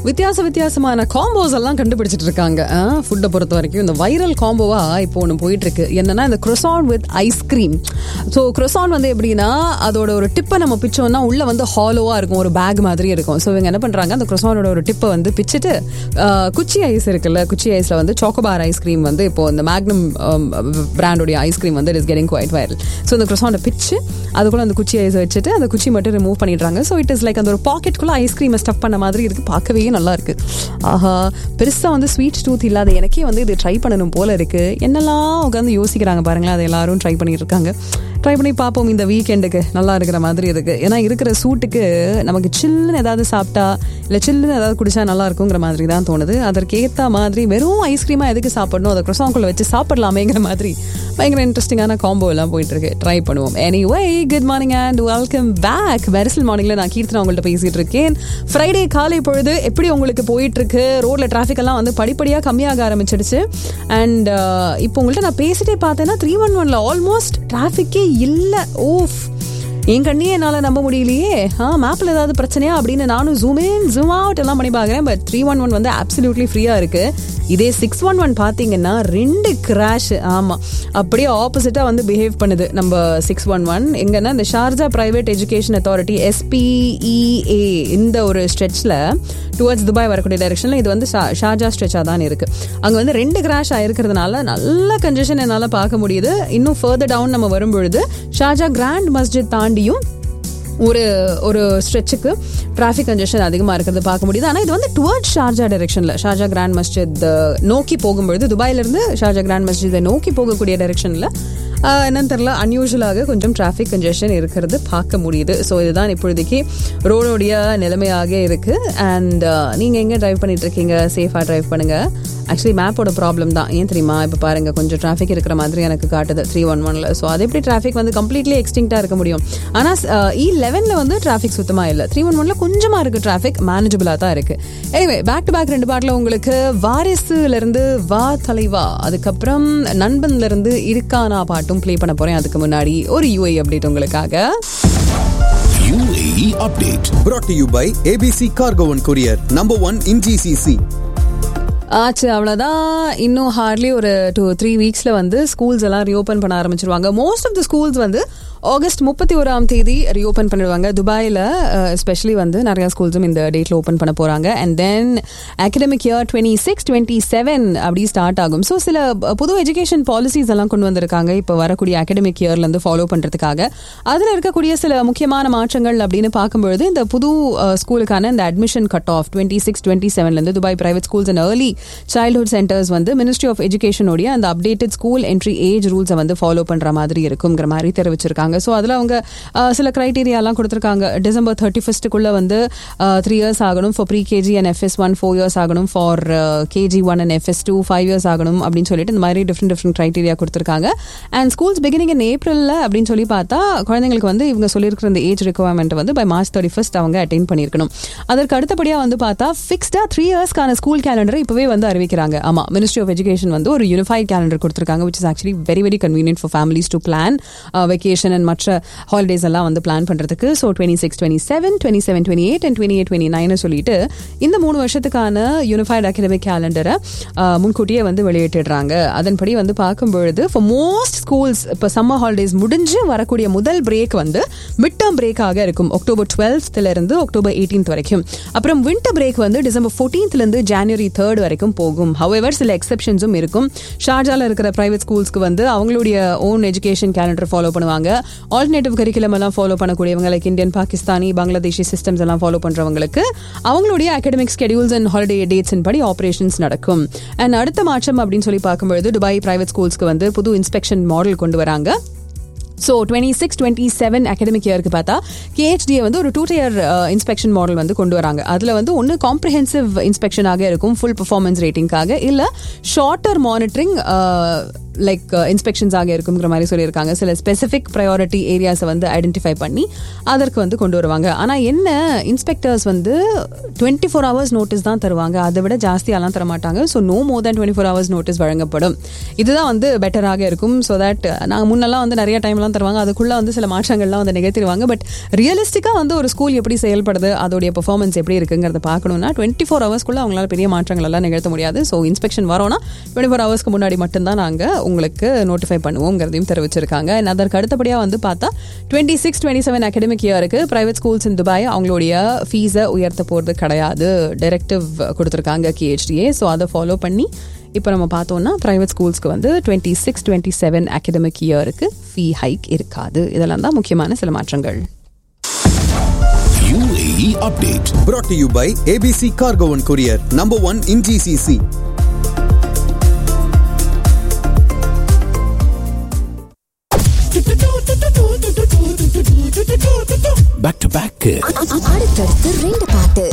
வித்தியாச வித்தியாசமான காம்போஸ் எல்லாம் கண்டுபிடிச்சிட்டு இருக்காங்க ஃபுட்டை பொறுத்த வரைக்கும் இந்த வைரல் காம்போவா இப்போ ஒன்று போயிட்டு இருக்கு என்னன்னா இந்த croissant with ice cream so croissant வந்து எப்படின்னா அதோட ஒரு டிப்பை நம்ம பிச்சோம்னா உள்ள வந்து ஹாலோவா இருக்கும் ஒரு பேக் மாதிரி இருக்கும் ஸோ இவங்க என்ன பண்றாங்க அந்த croissantோட ஒரு டிப்பை வந்து பிச்சுட்டு ஆஹ், குச்சி ஐஸ் இருக்குல்ல குச்சி ஐஸ்ல வந்து சாக்கோபார் ஐஸ்கிரீம் வந்து இப்போ இந்த மேக்னம் பிராண்டோடைய ஐஸ்கிரீம் வந்து is getting quite viral so இந்த croissant பிச்சு அதுக்குள்ள அந்த குச்சி ஐஸ் வச்சுட்டு அந்த குச்சி மட்டும் ரிமூவ் பண்ணிடுறாங்க ஸோ இட் இஸ் லைக் அந்த ஒரு பாக்கெட்டுக்குள்ள ஐஸ்கிரீமை ஸ்டஃப் பண்ண மாதிரி இருக்கு பார்க்கவே நல்லா இருக்கு ஆஹா பெருசா வந்து ஸ்வீட் டூத் இல்லாத எனக்கே வந்து இது ட்ரை பண்ணணும் போல இருக்கு என்னெல்லாம் உட்காந்து யோசிக்கிறாங்க பாருங்களேன் அதை எல்லாரும் ட்ரை பண்ணிட்டு இருக்காங்க ட்ரை பண்ணி பார்ப்போம் இந்த வீக்கெண்டுக்கு நல்லா இருக்கிற மாதிரி இருக்கு ஏன்னா இருக்கிற சூட்டுக்கு நமக்கு சில்லுன்னு ஏதாவது சாப்பிட்டா இல்லை சில்லுன்னு ஏதாவது குடிச்சா நல்லா இருக்குங்கிற மாதிரி தான் தோணுது அதற்கேற்ற மாதிரி வெறும் ஐஸ்கிரீமா எதுக்கு சாப்பிடணும் அதை க்ரொசாங்குள்ள வச்சு சாப்பிடலாமேங்கிற மாதிரி பயங்கர இன்ட்ரெஸ்டிங்கான காம்போ எல்லாம் போயிட்டு இருக்கு ட்ரை பண்ணுவோம் anyway good morning and welcome back வெரசல் மார்னிங்ல நான் கீர்த்தனா உங்கள்ட்ட பேசிட்டு இருக்கேன் ஃப்ரைடே காலை பொழுது எப்படி உங்களுக்கு போயிட்டு இருக்கு ரோட்ல டிராஃபிக் எல்லாம் வந்து படிப்படியா கம்மியாக ஆரம்பிச்சிடுச்சு அண்ட் இப்போ உங்கள்ட்ட நான் பேசிட்டே பார்த்தேன்னா த்ரீ ஒன் ஒன்ல ஆல்மோஸ்ட் டிராஃபிக்கே இல்லை ஓஃப் என் கண்ணியே என்னால் நம்ப முடியலையே ஆ மேப்பில் ஏதாவது பிரச்சனையா அப்படின்னு நானும் ஜூம் இன் ஜூம் அவுட் எல்லாம் பண்ணி பார்க்குறேன் பட் த்ரீ ஒன் ஒன் வந்து அப்சல்யூட்லி ஃப்ரீயாக இருக்குது இதே சிக்ஸ் ஒன் ஒன் பார்த்தீங்கன்னா ரெண்டு கிராஷ் ஆமாம் அப்படியே ஆப்போசிட்டாக வந்து பிஹேவ் பண்ணுது நம்ம சிக்ஸ் ஒன் ஒன் எங்கன்னா இந்த Sharjah private education authority SPEA இந்த ஒரு ஸ்ட்ரெச்சில் டுவர்ட்ஸ் துபாய் வரக்கூடிய டைரக்ஷனில் இது வந்து ஷா- ஷார்ஜா ஸ்ட்ரெச்சாக தான் இருக்குது அங்கே வந்து ரெண்டு கிராஷ் ஆயிருக்கிறதுனால நல்ல கன்ஜெஷன் என்னால் பார்க்க முடியுது இன்னும் ஃபர்தர் டவுன் நம்ம வரும்பொழுது ஷார்ஜா கிராண்ட் மஸ்ஜித் தாண்டியும் ஒரு ஒரு ஸ்ட்ரெச்சுக்கு டிராஃபிக் கன்ஜெஷன் அதிகமாக இருக்கிறது பார்க்க முடியுது ஆனால் இது வந்து டுவர்ட் ஷார்ஜா டைரெக்ஷனில் ஷார்ஜா கிராண்ட் மஸ்ஜித் நோக்கி போகும்பொழுது துபாயிலிருந்து ஷார்ஜா கிராண்ட் மஸ்ஜிதை நோக்கி போகக்கூடிய டைரெக்ஷனில் என்னன்னு தெரியல அன்யூஷுவலாக கொஞ்சம் டிராஃபிக் கன்ஜெஷன் இருக்கிறது பார்க்க முடியுது ஸோ இதுதான் இப்பொழுதைக்கு ரோடோடைய நிலைமையாக இருக்குது அண்ட் நீங்கள் எங்கே டிரைவ் பண்ணிட்டு இருக்கீங்க சேஃபாக டிரைவ் பண்ணுங்கள் ஆக்சுவலி மேப்போட ப்ராப்ளம் தான் ஏன் தெரியுமா இப்போ பாருங்க கொஞ்சம் டிராஃபிக் இருக்கிற மாதிரி எனக்கு காட்டுது த்ரீ ஒன் ஒன்ல ஸோ அது எப்படி டிராஃபிக் வந்து கம்ப்ளீட்லி எக்ஸ்டிங்டாக இருக்க முடியும் ஆனால் இ லெவனில் வந்து டிராஃபிக் சுத்தமாக இல்லை த்ரீ ஒன் ஒன்ல கொஞ்சமாக இருக்கு டிராஃபிக் மேனேஜபிளாக தான் இருக்கு எனிவே பேக் டு பேக் ரெண்டு பாட்டில் உங்களுக்கு வாரிசுல இருந்து வா தலைவா அதுக்கப்புறம் நண்பன்ல இருந்து இருக்கானா பாட்டும் ப்ளே பண்ண போறேன் அதுக்கு முன்னாடி ஒரு யூஐ அப்டேட் உங்களுக்காக UAE update. brought to you by ABC Cargo and Courier, number one in GCC. ஆச்சு அவ்வளோதான் இன்னும் ஹார்ட்லி ஒரு டூ த்ரீ வீக்ஸில் வந்து ஸ்கூல்ஸ் எல்லாம் ரீஓப்பன் பண்ண ஆரம்பிச்சிருவாங்க மோஸ்ட் ஆஃப் த ஸ்கூல்ஸ் வந்து ஆகஸ்ட் முப்பத்தி ஓராம் தேதி ரீஓப்பன் பண்ணிடுவாங்க துபாயில் எஸ்பெஷலி வந்து நிறையா ஸ்கூல்ஸும் இந்த டேட்டில் ஓப்பன் பண்ண போகிறாங்க and then academic year twenty six twenty seven அப்படி ஸ்டார்ட் ஆகும் ஸோ சில ப- புது எஜுகேஷன் பாலிசிஸ் எல்லாம் கொண்டு வந்திருக்காங்க இப்போ வரக்கூடிய அகடமிக் இயர்லேருந்து ஃபாலோ பண்ணுறதுக்காக அதில் இருக்கக்கூடிய சில முக்கியமான மாற்றங்கள் அப்படின்னு பார்க்கும்பொழுது இந்த புது அஹ், ஸ்கூலுக்கான இந்த admission cut off twenty six twenty செவன்லேருந்து Dubai private schools and early childhood centres வந்து மினிஸ்ட்ரி ஆஃப் எஜுகேஷனுடைய அந்த அப்டேட்டட் ஸ்கூல் என்ட்ரி ஏஜ் ரூல்ஸை வந்து ஃபாலோ பண்ணுற மாதிரி இருக்குங்கிற மாதிரி தெரிவிச்சிருக்காங்க ஸோ அதில் அவங்க அஹ், சில கிரைட்டீரியாலாம் கொடுத்துருக்காங்க டிசம்பர் தேர்ட்டி ஃபஸ்ட்டுக்குள்ளே வந்து த்ரீ இயர்ஸ் ஆகணும் for pre KG and FS one four years ஆகணும் for KG one and FS two five years ஆகணும் அப்படின்னு சொல்லிட்டு இந்த மாதிரி டிஃப்ரெண்ட் டிஃப்ரெண்ட் கிரைட்டீரியா கொடுத்துருக்காங்க அண்ட் ஸ்கூல்ஸ் பிகினிங் இன் ஏப்ரலில் அப்படின்னு சொல்லி பார்த்தா குழந்தைங்களுக்கு வந்து இவங்க சொல்லியிருக்கிற இந்த ஏஜ் ரெக்குவயர்மெண்ட் வந்து பை மார்ச் தேர்ட்டி ஃபஸ்ட் அவங்க அட்டைன் பண்ணியிருக்கணும் அதற்கு அடுத்தபடியாக வந்து பார்த்தா ஃபிக்ஸ்டாக த்ரீ இயர்ஸ்க்கான ஸ்கூல் கேலண்டர் இப்போவே வந்து அறிவிக்கிறாங்க ஆமாம் மினிஸ்ட்ரி ஆஃப் எஜுகேஷன் வந்து ஒரு யூனிஃபைட் கேலண்டர் கொடுத்துருக்காங்க which is actually very very convenient for families to plan vacation and மற்ற ஹாலிடேஸ் எல்லாம் வந்து பிளான் பண்ணுறதுக்கு so twenty six twenty seven twenty seven twenty eight and twenty eight twenty nine சொல்லிட்டு இந்த மூணு வருஷத்துக்கான யூனிஃபைட் அகடமிக் கேலண்டரை முன்கூட்டியே வந்து வெளியிட்டுடுறாங்க அதன்படி வந்து பார்க்கும்பொழுது ஃபார் மோஸ்ட் ஸ்கூல்ஸ் இப்போ சம்மர் ஹாலிடேஸ் முடிஞ்சு வரக்கூடிய முதல் பிரேக் வந்து மிட் டேர்ம் பிரேக்காக இருக்கும் அக்டோபர் டுவெல்த்ல இருந்து அக்டோபர் எயிட்டீன்த் வரைக்கும் அப்புறம் வின்டர் பிரேக் வந்து டிசம்பர் 14th ல இருந்து ஜனவரி தேர்ட் வரைக்கும் போகும் ஹவெவர் சில எக்ஸெப்ஷன்ஸும் இருக்கும் ஷார்ஜால இருக்கிற பிரைவேட் ஸ்கூல்ஸ்க்கு வந்து அவங்களுடைய ஓன் எஜுகேஷன் கேலண்டர் ஃபாலோ பண்ணுவாங்க ஆல்டர்னேட்டிவ் கரிக்குலம் எல்லாம் ஃபாலோ பண்ணக்கூடியவங்க like Indian Pakistani Bangladeshi systems எல்லாம் ஃபாலோ பண்றவங்களுக்கு அவங்களுடைய academic schedules and holiday dates படி ஆப்ரேஷன்ஸ் நடக்கும் அண்ட் அடுத்த மாற்றம் அப்படின்னு சொல்லி பார்க்கும்பொழுது துபாய் பிரைவேட் ஸ்கூல்ஸ்க்கு வந்து புது இன்ஸ்பெக்ஷன் மாடல் கொண்டு வராங்க so twenty six twenty seven academic இயருக்கு பார்த்தா கேஹெச்டிஏ வந்து ஒரு டூ டயர் இன்ஸ்பெக்ஷன் மாடல் வந்து கொண்டு வராங்க அதில் வந்து ஒன்று காம்ப்ரிஹென்சிவ் இன்ஸ்பெக்ஷனாக இருக்கும் ஃபுல் பெர்ஃபார்மன்ஸ் ரேட்டிங்காக இல்லை ஷார்ட்டர் மானிட்டரிங் லைக் இன்ஸ்பெக்ஷன்ஸ் ஆக இருக்குங்கிற மாதிரி சொல்லியிருக்காங்க சில ஸ்பெசிஃபிக் ப்ரையாரிட்டி ஏரியாஸை வந்து ஐடென்டிஃபை பண்ணி அதற்கு வந்து கொண்டு வருவாங்க ஆனால் என்ன இன்ஸ்பெக்டர்ஸ் வந்து டுவெண்ட்டி ஃபோர் ஹவர்ஸ் நோட்டீஸ் தான் தருவாங்க அதை விட ஜாஸ்தியாலாம் தர மாட்டாங்க so no more than twenty four hours notice வழங்கப்படும் இதுதான் வந்து பெட்டராக இருக்கும் ஸோ தட் நாங்கள் முன்னெல்லாம் வந்து நிறைய டைம்லாம் தருவாங்க அதுக்குள்ளே வந்து சில மாற்றங்கள்லாம் வந்து நிகழ்த்திடுவாங்க பட் ரியலிஸ்டிக்காக வந்து ஒரு ஸ்கூல் எப்படி செயல்படுது அதோடைய பெர்ஃபார்மன்ஸ் எப்படி இருக்குங்கிறத பார்க்கணும்னா டுவெண்ட்டி ஃபோர் ஹவர்ஸ்க்குள்ளே அவங்களால பெரிய மாற்றங்கள் எல்லாம் நிகழ்த்த முடியாது ஸோ இன்ஸ்பெக்ஷன் வரோம்னா டுவெண்ட்டி ஃபோர் ஹவர்ஸ்க்கு முன்னாடி மட்டும்தான் நாங்கள் உங்களுக்கு நோட்டிஃபை பண்ணுவோங்கிறதையும் தெரிவிச்சிருக்காங்க And அதற்கு அடுத்தபடியாக வந்து பார்த்தா twenty six twenty seven academic இயருக்கு பிரைவேட் ஸ்கூல்ஸ் இன் துபாய் அவங்களுடைய ஃபீஸை உயர்த்த போகிறது கிடையாது டைரக்டிவ் கொடுத்துருக்காங்க கேஹெச்டிஏ ஸோ அதை ஃபாலோ பண்ணி இப்போ நம்ம பார்த்தோம்னா ப்ரைவேட் ஸ்கூல்ஸ்க்கு வந்து twenty six twenty seven academic இயருக்கு ஃபீ ஹைக் இருக்காது இதெல்லாம் தான் முக்கியமான சில மாற்றங்கள் UAE update. brought to you by ABC Cargo and Courier, number one in GCC. Back to back. அடுத்தடுத்து ரெண்டு பாட்டு